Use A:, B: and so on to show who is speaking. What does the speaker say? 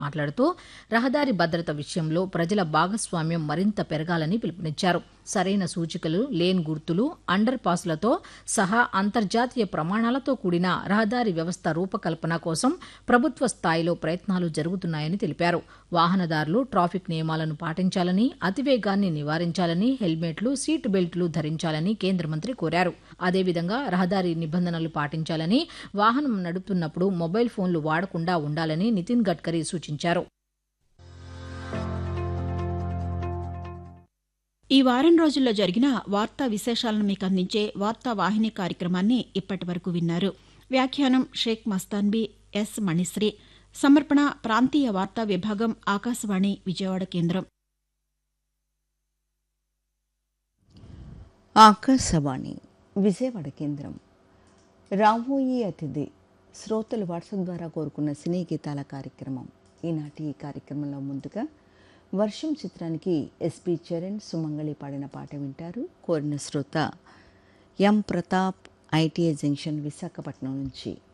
A: మాట్లాడుతూ రహదారి భద్రత విషయంలో ప్రజల భాగస్వామ్యం మరింత పెరగాలని పిలుపునిచ్చారు సరైన సూచికలు లేన్ గుర్తులు అండర్ పాస్లతో సహా అంతర్జాతీయ ప్రమాణాలతో కూడిన రహదారి వ్యవస్థ రూపకల్పన కోసం ప్రభుత్వ స్థాయిలో ప్రయత్నాలు జరుగుతున్నాయని తెలిపారు వాహనదారులు ట్రాఫిక్ నియమాలను పాటించాలని అతివేగాన్ని నివారించాలని హెల్మెట్లు సీట్ బెల్ట్లు ధరించాలని కేంద్ర మంత్రి కోరారు అదేవిధంగా రహదారి నిబంధనలు పాటించాలని వాహనం నడుపుతున్నప్పుడు మొబైల్ ఫోన్లు వాడకుండా ఉండాలని నితిన్ గడ్కరీ సూచించారు
B: ఈ వారం రోజుల్లో జరిగిన వార్తా విశేషాలను మీకు అందించే వార్తా వాహిని కార్యక్రమాన్ని ఇప్పటి వరకు విన్నారు వ్యాఖ్యానం షేక్ మస్తాన్బీ ఎస్ మణిశ్రీ సమర్పణ ప్రాంతీయ వార్తా విభాగం ఆకాశవాణి విజయవాడ కేంద్రం
C: ఆకాశవాణి విజయవాడ కేంద్రం రాబోయే అతిథి శ్రోతలు వాట్సాప్ ద్వారా కోరుకున్న సినీ గీతాల కార్యక్రమం ఈనాటి ఈ కార్యక్రమంలో ముందుగా వర్షం చిత్రానికి ఎస్పి చరణ్ సుమంగళి పాడిన పాట వింటారు కోరిన శ్రోత M Pratap ITI junction Visakhapatnam నుంచి